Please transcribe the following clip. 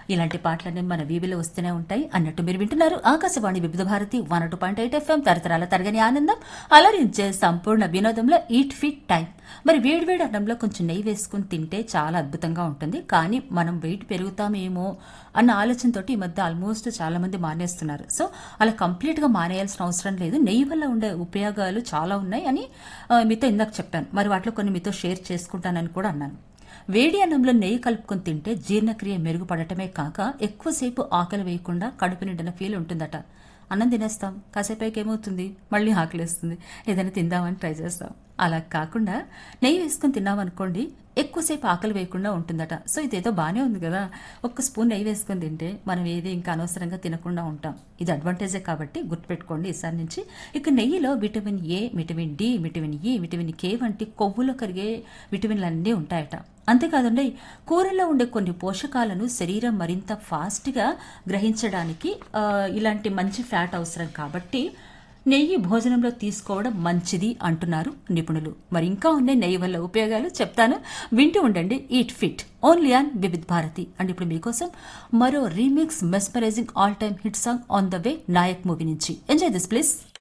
ఇలాంటి పాటలన్నీ మన వీబీలో వస్తూనే ఉంటాయి అన్నట్టు మీరు వింటున్నారు Akashvani Vividh Bharati one two point eight FM తరతరాల తరగని ఆనందం అలరించే సంపూర్ణ వినోదంలో ఈట్ ఫిట్ టైం మరి వేడివేడి అన్నంలో కొంచెం నెయ్యి వేసుకుని తింటే చాలా అద్భుతంగా ఉంటుంది కానీ మనం వెయిట్ పెరుగుతామేమో అన్న ఆలోచనతోటి ఈ మధ్య ఆల్మోస్ట్ చాలా మంది మానేస్తున్నారు సో అలా కంప్లీట్ గా మానేయాల్సిన అవసరం లేదు నెయ్యి వల్ల ఉండే ఉపయోగాలు చాలా ఉన్నాయి అని ఆ, మీతో ఇందాక చెప్పాను మరి వాటిలో కొన్ని మీతో షేర్ చేసుకుంటానని కూడా అన్నాను వేడి అన్నంలో నెయ్యి కలుపుకొని తింటే జీర్ణక్రియ మెరుగుపడటమే కాక ఎక్కువసేపు ఆకలి వేయకుండా కడుపు నిండిన ఫీల్ ఉంటుందట అన్నం తినేస్తాం కాసేపైకి ఏమవుతుంది మళ్ళీ ఆకలిస్తుంది ఏదైనా తిందామని ట్రై చేస్తాం అలా కాకుండా నెయ్యి వేసుకుని తిన్నామనుకోండి ఎక్కువసేపు ఆకలి వేయకుండా ఉంటుందట సో ఇదేదో బాగానే ఉంది కదా ఒక్క స్పూన్ నెయ్యి వేసుకొని తింటే మనం ఏది ఇంకా అనవసరంగా తినకుండా ఉంటాం ఇది అడ్వాంటేజే కాబట్టి గుర్తుపెట్టుకోండి ఈసారి నుంచి ఇక నెయ్యిలో vitamin A vitamin D vitamin E vitamin K వంటి కొవ్వులో కరిగే విటమిన్లు అన్నీ ఉంటాయట అంతేకాదండి కూరల్లో ఉండే కొన్ని పోషకాలను శరీరం మరింత ఫాస్ట్గా గ్రహించడానికి ఆ, ఇలాంటి మంచి ఫ్యాట్ అవసరం కాబట్టి నెయ్యి భోజనంలో తీసుకోవడం మంచిది అంటున్నారు నిపుణులు మరి ఇంకా ఉన్నాయి నెయ్యి వల్ల ఉపయోగాలు చెప్తాను వింటూ ఉండండి eat fit only on Vividh Bharati and ఇప్పుడు మీకోసం మరో remix mesmerizing all time hit song on the way Nayak movie నుంచి ఎంజాయ్ దిస్ ప్లీజ్